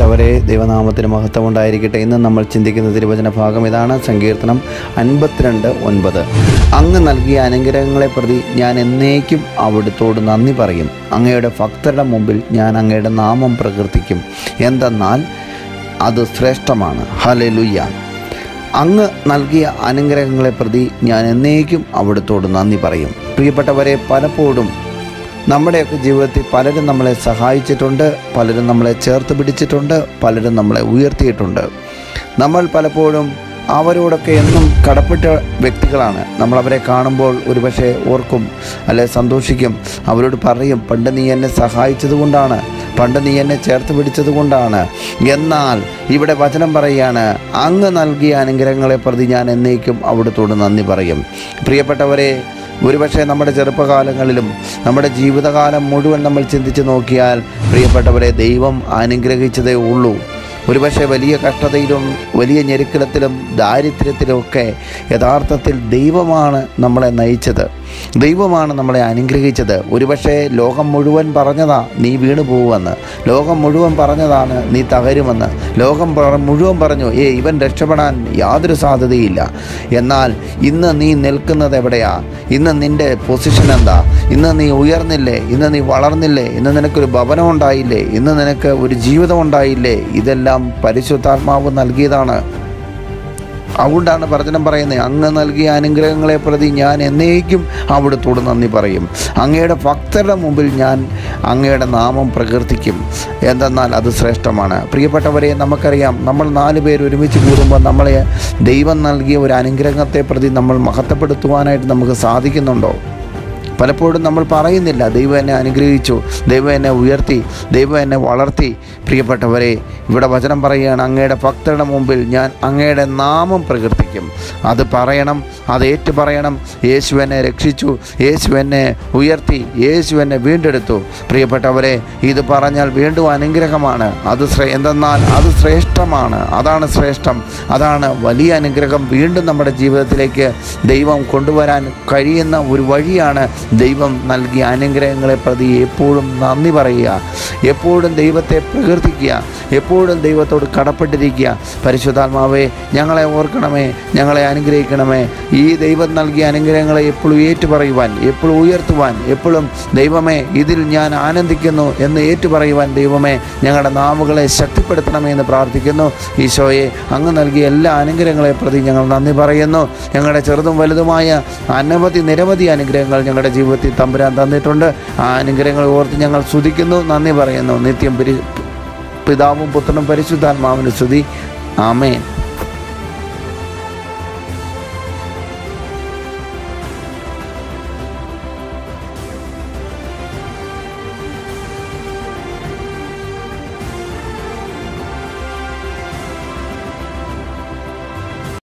പ്രിയപ്പെട്ടവരെ ദൈവനാമത്തിന് മഹത്വം ഉണ്ടായിരിക്കട്ടെ ഇന്ന് നമ്മൾ ചിന്തിക്കുന്ന തിരുവചന ഭാഗം ഇതാണ് സങ്കീർത്തനം അൻപത്തിരണ്ട് ഒൻപത് അങ്ങ് നൽകിയ അനുഗ്രഹങ്ങളെ പ്രതി ഞാൻ എന്നേക്കും അവിടുത്തോട് നന്ദി പറയും അങ്ങയുടെ ഭക്തരുടെ മുമ്പിൽ ഞാൻ അങ്ങയുടെ നാമം പ്രകീർത്തിക്കും എന്തെന്നാൽ അത് ശ്രേഷ്ഠമാണ് ഹലലുയ്യ അങ്ങ് നൽകിയ അനുഗ്രഹങ്ങളെ പ്രതി ഞാൻ എന്നേക്കും അവിടുത്തോട് നന്ദി പറയും പ്രിയപ്പെട്ടവരെ പലപ്പോഴും നമ്മുടെയൊക്കെ ജീവിതത്തിൽ പലരും നമ്മളെ സഹായിച്ചിട്ടുണ്ട് പലരും നമ്മളെ ചേർത്ത് പിടിച്ചിട്ടുണ്ട് പലരും നമ്മളെ ഉയർത്തിയിട്ടുണ്ട് നമ്മൾ പലപ്പോഴും അവരോടൊക്കെ എന്നും കടപ്പെട്ട വ്യക്തികളാണ് നമ്മൾ അവരെ കാണുമ്പോൾ ഒരുപക്ഷെ ഓർക്കും അല്ലെ സന്തോഷിക്കും അവരോട് പറയും പണ്ട് നീ എന്നെ സഹായിച്ചത് കൊണ്ടാണ് പണ്ട് നീ എന്നെ ചേർത്ത് പിടിച്ചത് കൊണ്ടാണ് എന്നാൽ ഇവിടെ വചനം പറയുകയാണ് അങ്ങ് നൽകിയ അനുഗ്രഹങ്ങളെ പ്രതി ഞാൻ എന്നേക്കും അവിടുത്തോട് നന്ദി പറയും പ്രിയപ്പെട്ടവരെ ഒരുപക്ഷെ നമ്മുടെ ചെറുപ്പകാലങ്ങളിലും നമ്മുടെ ജീവിതകാലം മുഴുവൻ നമ്മൾ ചിന്തിച്ച് നോക്കിയാൽ പ്രിയപ്പെട്ടവരെ ദൈവം അനുഗ്രഹിച്ചതേ ഉള്ളൂ ഒരുപക്ഷെ വലിയ കഷ്ടതയിലും വലിയ ഞെരുക്കലത്തിലും ദാരിദ്ര്യത്തിലുമൊക്കെ യഥാർത്ഥത്തിൽ ദൈവമാണ് നമ്മളെ നയിച്ചത് ദൈവമാണ് നമ്മളെ അനുഗ്രഹിച്ചത് ഒരുപക്ഷെ ലോകം മുഴുവൻ പറഞ്ഞതാ നീ വീണു പോകുമെന്ന് ലോകം മുഴുവൻ പറഞ്ഞതാണ് നീ തകരുമെന്ന് ലോകം പറ- മുഴുവൻ പറഞ്ഞു ഏ ഇവൻ രക്ഷപ്പെടാൻ യാതൊരു സാധ്യതയില്ല എന്നാൽ ഇന്ന് നീ നിൽക്കുന്നത് എവിടെയാ ഇന്ന് നിൻ്റെ പൊസിഷൻ എന്താ ഇന്ന് നീ ഉയർന്നില്ലേ ഇന്ന് നീ വളർന്നില്ലേ ഇന്ന് നിനക്കൊരു ഭവനം ഉണ്ടായില്ലേ ഇന്ന് നിനക്ക് ഒരു ജീവിതം ഉണ്ടായില്ലേ ഇതെല്ലാം പരിശുദ്ധാത്മാവ് നൽകിയതാണ് അതുകൊണ്ടാണ് പ്രചനം പറയുന്നത് അങ്ങ് നൽകിയ അനുഗ്രഹങ്ങളെ പ്രതി ഞാൻ എന്നേക്കും അവിടുത്തോട് നന്ദി പറയും അങ്ങയുടെ ഭക്തരുടെ മുമ്പിൽ ഞാൻ അങ്ങയുടെ നാമം പ്രകീർത്തിക്കും എന്തെന്നാൽ അത് ശ്രേഷ്ഠമാണ് പ്രിയപ്പെട്ടവരെ നമുക്കറിയാം നമ്മൾ നാല് പേര് ഒരുമിച്ച് കൂടുമ്പോൾ നമ്മളെ ദൈവം നൽകിയ ഒരു അനുഗ്രഹത്തെ പ്രതി നമ്മൾ മഹത്വപ്പെടുത്തുവാനായിട്ട് നമുക്ക് സാധിക്കുന്നുണ്ടോ പലപ്പോഴും നമ്മൾ പറയുന്നില്ല ദൈവം എന്നെ അനുഗ്രഹിച്ചു ദൈവം എന്നെ ഉയർത്തി ദൈവം എന്നെ വളർത്തി പ്രിയപ്പെട്ടവരെ ഇവിടെ വചനം പറയുകയാണ് അങ്ങയുടെ ഭക്തരുടെ മുമ്പിൽ ഞാൻ അങ്ങയുടെ നാമം പ്രകീർത്തിക്കും അത് പറയണം അത് ഏറ്റു പറയണം യേശു എന്നെ രക്ഷിച്ചു യേശു എന്നെ ഉയർത്തി യേശു എന്നെ വീണ്ടെടുത്തു പ്രിയപ്പെട്ടവരെ ഇത് പറഞ്ഞാൽ വീണ്ടും അനുഗ്രഹമാണ് അത് ശ്രേ എന്തെന്നാൽ അത് ശ്രേഷ്ഠമാണ് അതാണ് ശ്രേഷ്ഠം അതാണ് വലിയ അനുഗ്രഹം വീണ്ടും നമ്മുടെ ജീവിതത്തിലേക്ക് ദൈവം കൊണ്ടുവരാൻ കഴിയുന്ന ഒരു വഴിയാണ് ദൈവം നൽകിയ അനുഗ്രഹങ്ങളെ പ്രതി എപ്പോഴും നന്ദി പറയുക എപ്പോഴും ദൈവത്തെ പ്രകീർത്തിക്കുക എപ്പോഴും ദൈവത്തോട് കടപ്പെട്ടിരിക്കുക പരിശുദ്ധാത്മാവേ ഞങ്ങളെ ഓർക്കണമേ ഞങ്ങളെ അനുഗ്രഹിക്കണമേ ഈ ദൈവം നൽകിയ അനുഗ്രഹങ്ങളെ എപ്പോഴും ഏറ്റുപറയുവാൻ എപ്പോഴും ഉയർത്തുവാൻ എപ്പോഴും ദൈവമേ ഇതിൽ ഞാൻ ആനന്ദിക്കുന്നു എന്ന് ഏറ്റുപറയുവാൻ ദൈവമേ ഞങ്ങളുടെ നാവുകളെ ശക്തിപ്പെടുത്തണമേ എന്ന് പ്രാർത്ഥിക്കുന്നു ഈശോയെ അങ്ങ് നൽകിയ എല്ലാ അനുഗ്രഹങ്ങളെ പ്രതി ഞങ്ങൾ നന്ദി പറയുന്നു ഞങ്ങളുടെ ചെറുതും വലുതുമായ അനവധി നിരവധി അനുഗ്രഹങ്ങൾ ഞങ്ങളുടെ ജീവിതത്തിൽ തമ്പുരാൻ തന്നിട്ടുണ്ട് ആ അനുഗ്രഹങ്ങൾ ഓർത്ത് ഞങ്ങൾ സ്തുതിക്കുന്നു നന്ദി പറയുന്നു നിത്യം പരി പിതാവും പുത്രനും പരിശുദ്ധാത്മാവിന് സ്തുതി ആമേൻ